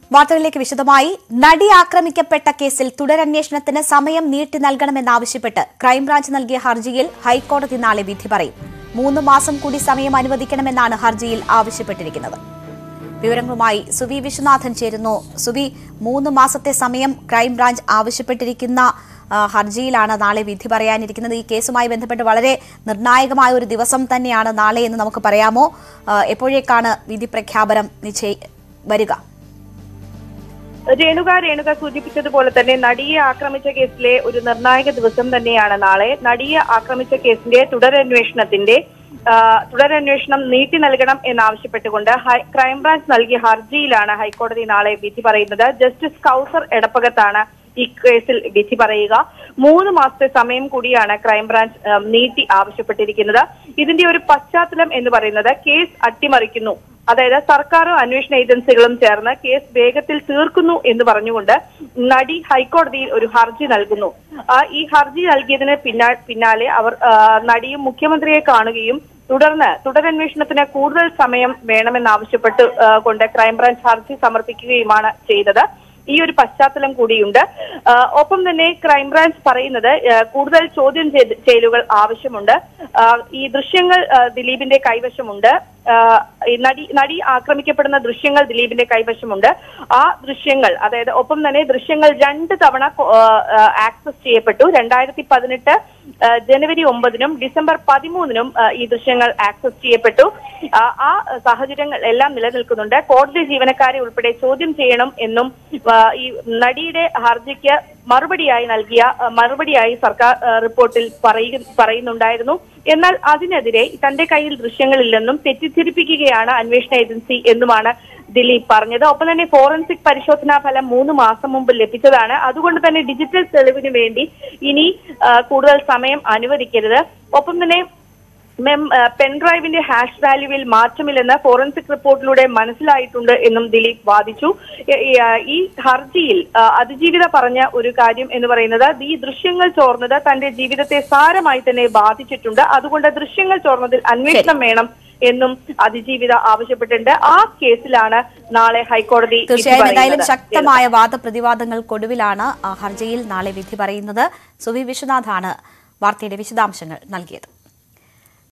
വാർത്തകളിലേക്ക് വിശദമായി നടി ആക്രമിക്കപ്പെട്ട കേസിൽ തുടരന്വേഷണത്തിന് സമയം നീട്ടി നൽകണമെന്നാവശ്യപ്പെട്ട് ക്രൈംബ്രാഞ്ച് നൽകിയ ഹർജിയിൽ ഹൈക്കോടതി നാളെ വിധി പറയും മൂന്ന് മാസം കൂടി സമയം അനുവദിക്കണമെന്നാണ് ഹർജിയിൽ ആവശ്യപ്പെട്ടിരിക്കുന്നത് വിവരങ്ങളുമായി സുവി വിശ്വനാഥൻ ചേരുന്നു സുവി മൂന്ന് മാസത്തെ സമയം ക്രൈംബ്രാഞ്ച് ആവശ്യപ്പെട്ടിരിക്കുന്ന ആ, ഹർജിയിലാണ് നാളെ വിധി പറയാനിരിക്കുന്നത് ഈ കേസുമായി ബന്ധപ്പെട്ട് വളരെ നിർണായകമായ ഒരു ദിവസം തന്നെയാണ് നാളെ എന്ന് നമുക്ക് പറയാമോ ആ, എപ്പോഴേക്കാണ് വിധി പ്രഖ്യാപനം നിശ്ചയി വരിക രേണുക രേണുക സൂചിപ്പിച്ചതുപോലെ തന്നെ നടിയെ ആക്രമിച്ച കേസിലെ ഒരു നിർണായക ദിവസം തന്നെയാണ് നാളെ നടിയെ ആക്രമിച്ച കേസിന്റെ തുടരന്വേഷണത്തിന്റെ ആ, തുടരന്വേഷണം നീട്ടി നൽകണം എന്നാവശ്യപ്പെട്ടുകൊണ്ട് ഹൈ- ക്രൈംബ്രാഞ്ച് നൽകിയ ഹർജിയിലാണ് ഹൈക്കോടതി നാളെ വിധി പറയുന്നത് ജസ്റ്റിസ് കൌസർ എടപ്പകത്താണ് ഈ കേസിൽ വിധി പറയുക മൂന്ന് മാസത്തെ സമയം കൂടിയാണ് ക്രൈംബ്രാഞ്ച് ആ, നീട്ടി ആവശ്യപ്പെട്ടിരിക്കുന്നത് ഇതിന്റെ ഒരു പശ്ചാത്തലം എന്ന് പറയുന്നത് കേസ് അട്ടിമറിക്കുന്നു അതായത് സർക്കാരും അന്വേഷണ ഏജൻസികളും ചേർന്ന് കേസ് വേഗത്തിൽ തീർക്കുന്നു എന്ന് പറഞ്ഞുകൊണ്ട് നടി ഹൈക്കോടതിയിൽ ഒരു ഹർജി നൽകുന്നു ആ, ഈ ഹർജി നൽകിയതിന് പിന്നാ പിന്നാലെ അവർ ആ, നടിയും മുഖ്യമന്ത്രിയെ കാണുകയും തുടർന്ന് തുടരന്വേഷണത്തിന് കൂടുതൽ സമയം വേണമെന്നാവശ്യപ്പെട്ട് ആ, കൊണ്ട് ക്രൈംബ്രാഞ്ച് ഹർജി സമർപ്പിക്കുകയുമാണ് ചെയ്തത് ഈ ഒരു പശ്ചാത്തലം കൂടിയുണ്ട് ആ, ഒപ്പം തന്നെ ക്രൈംബ്രാഞ്ച് പറയുന്നത് ആ, കൂടുതൽ ചോദ്യം ചെയ്ത് ചെയ്യലുകൾ ആവശ്യമുണ്ട് ആ, ഈ ദൃശ്യങ്ങൾ ആ, ദിലീപിന്റെ കൈവശമുണ്ട് ആ, ഈ നടി നടി ആക്രമിക്കപ്പെടുന്ന ദൃശ്യങ്ങൾ ദിലീപിന്റെ കൈവശമുണ്ട് ആ ദൃശ്യങ്ങൾ അതായത് ഒപ്പം തന്നെ ദൃശ്യങ്ങൾ രണ്ട് തവണ ആക്സസ് ചെയ്യപ്പെട്ടു രണ്ടായിരത്തി പതിനെട്ട് ജനുവരി ഒമ്പതിനും ഡിസംബർ പതിമൂന്നിനും ആ, ഈ ദൃശ്യങ്ങൾ ആക്സസ് ചെയ്യപ്പെട്ടു ആ, ആ സാഹചര്യങ്ങൾ എല്ലാം നിലനിൽക്കുന്നുണ്ട് കോടതി ജീവനക്കാരെ ഉൾപ്പെടെ ചോദ്യം ചെയ്യണം എന്നും ആ, ഈ നടിയുടെ ഹർജിക്ക് മറുപടിയായി നൽകിയ ആ, മറുപടിയായി സർക്കാർ ആ, റിപ്പോർട്ടിൽ പറയു- പറയുന്നുണ്ടായിരുന്നു എന്നാൽ അതിനെതിരെ തന്റെ കയ്യിൽ ദൃശ്യങ്ങളില്ലെന്നും തെറ്റിദ്ധരിപ്പിക്കുകയാണ് അന്വേഷണ ഏജൻസി എന്നുമാണ് ദിലീപ് പറഞ്ഞത് ഒപ്പം തന്നെ ഫോറൻസിക് പരിശോധനാ ഫലം മൂന്ന് മാസം മുമ്പ് ലഭിച്ചതാണ് അതുകൊണ്ട് തന്നെ ഡിജിറ്റൽ തെളിവിന് വേണ്ടി ഇനി ആ, കൂടുതൽ സമയം അനുവദിക്കരുത് ഒപ്പം തന്നെ മെം പെൻഡ്രൈവിന്റെ ഹാഷ് വാല്യൂവിൽ മാറ്റമില്ലെന്ന് ഫോറൻസിക് റിപ്പോർട്ടിലൂടെ മനസ്സിലായിട്ടുണ്ട് എന്നും ദിലീപ് വാദിച്ചു ഈ- ഈ, ആ, ഈ ഹർജിയിൽ ആ, അതിജീവിത പറഞ്ഞ ഒരു കാര്യം എന്ന് പറയുന്നത് ഈ ദൃശ്യങ്ങൾ ചോർന്നത് തന്റെ ജീവിതത്തെ സാരമായി തന്നെ ബാധിച്ചിട്ടുണ്ട് അതുകൊണ്ട് ദൃശ്യങ്ങൾ ചോർന്നതിൽ അന്വേഷണം വേണം എന്നും അതിജീവിത ആവശ്യപ്പെട്ടിട്ടുണ്ട് ആ കേസിലാണ് നാളെ ഹൈക്കോടതി വിധി തീർച്ചയായും എന്തായാലും പറയുന്നത്. ശക്തമായ വാദപ്രതിവാദങ്ങൾക്കൊടുവിലാണ് ആ ഹർജിയിൽ നാളെ വിധി പറയുന്നത് സുവി വിശ്വനാഥാണ് വാർത്തയുടെ വിശദാംശങ്ങൾ നൽകിയത്